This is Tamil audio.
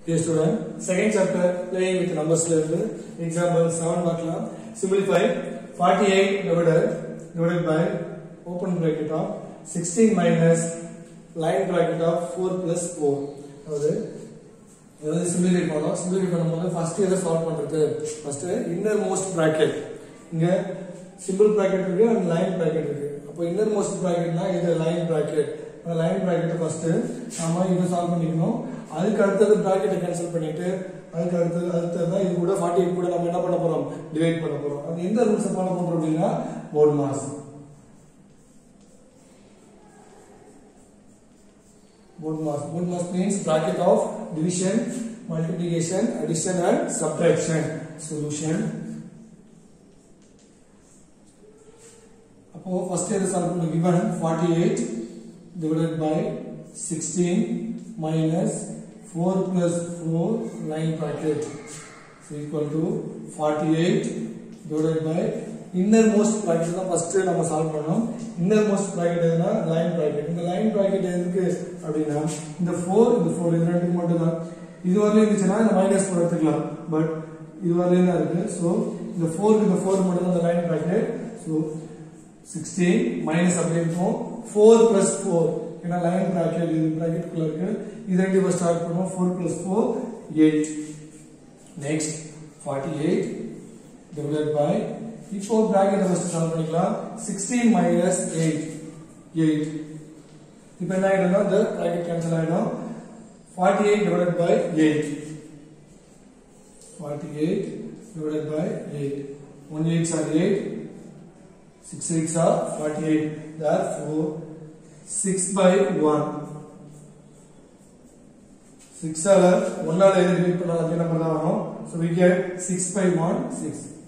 Dear student, second chapter playing with numbers ல இருந்து example 7 பார்க்கலாம் simplify 48 divided divided by open bracket of 16 minus line bracket of 4 plus 4 அதாவது அதாவது simplify பண்ணோம் simplify பண்ணும்போது first எதை சால்வ் பண்றது first inner most bracket இங்க சிம்பிள் பிராக்கெட் இருக்கு அண்ட் லைன் பிராக்கெட் இருக்கு அப்போ இன்னர் மோஸ்ட் பிராக்கெட்னா இது லைன் பிராக்கெட் அந்த லைன் பிராக்கெட் ஃபர்ஸ்ட் நாம இதை சால்வ் பண்ணிக்கணும் அதுக்கு அடுத்தது பிராக்கெட்டை கேன்சல் பண்ணிட்டு அதுக்கு அடுத்தது அடுத்தது இது கூட ஃபார்ட்டி எயிட் கூட நம்ம என்ன பண்ண போறோம் டிவைட் பண்ண போறோம் அது எந்த ரூல்ஸ் ஃபாலோ பண்றோம் அப்படின்னா board mass board mass board mass means bracket of division multiplication addition and subtraction solution அப்போ ஃபர்ஸ்ட் எது சால்வ் பண்ண given 48 divided by 16 minus 4 plus 4 9 bracket is equal to 48 divided by inner most bracket தான் ஃபர்ஸ்ட் நம்ம சால்வ் பண்ணோம் இன்னர் மோஸ்ட் பிராக்கெட் எதுனா லைன் பிராக்கெட் இந்த லைன் பிராக்கெட் எதுக்கு அப்படின்னா இந்த 4 இந்த 4 இது ரெண்டுக்கு மட்டும் தான் இது வரலையும் இருந்துச்சுன்னா இந்த மைனஸ் போட எடுத்துக்கலாம் பட் இது வரலையும் தான் இருக்கு ஸோ இந்த 4 இந்த 4 மட்டும் தான் இந்த லைன் பிராக்கெட் ஸோ 16 மைனஸ் அப்படி இருக்கும் 4 பிளஸ் 4 ஏன்னா லைன் பிராக்கெட் இது பிராக்கெட் குள்ள இருக்கு இது ரெண்டு இப்போ ஸ்டார்ட் பண்ணுவோம் 4 பிளஸ் 4 8 நெக்ஸ்ட் 48 divided by இப்போ பிராக்கெட் ஃபர்ஸ்ட் சால்வ் பண்ணிக்கலாம் 16 மைனஸ் 8 8 இப்போ என்ன ஆயிடும்னா இந்த பிராக்கெட் கேன்சல் ஆயிடும் 48 divided by 8 48 divided by 8 1 8 are 8 6 8 are 48 therefore 6 by 1 6 ஆல 1 ஆல எது டிவைட் பண்ணாலும் அது என்ன பண்ணலாம் so we get 6 by 1 6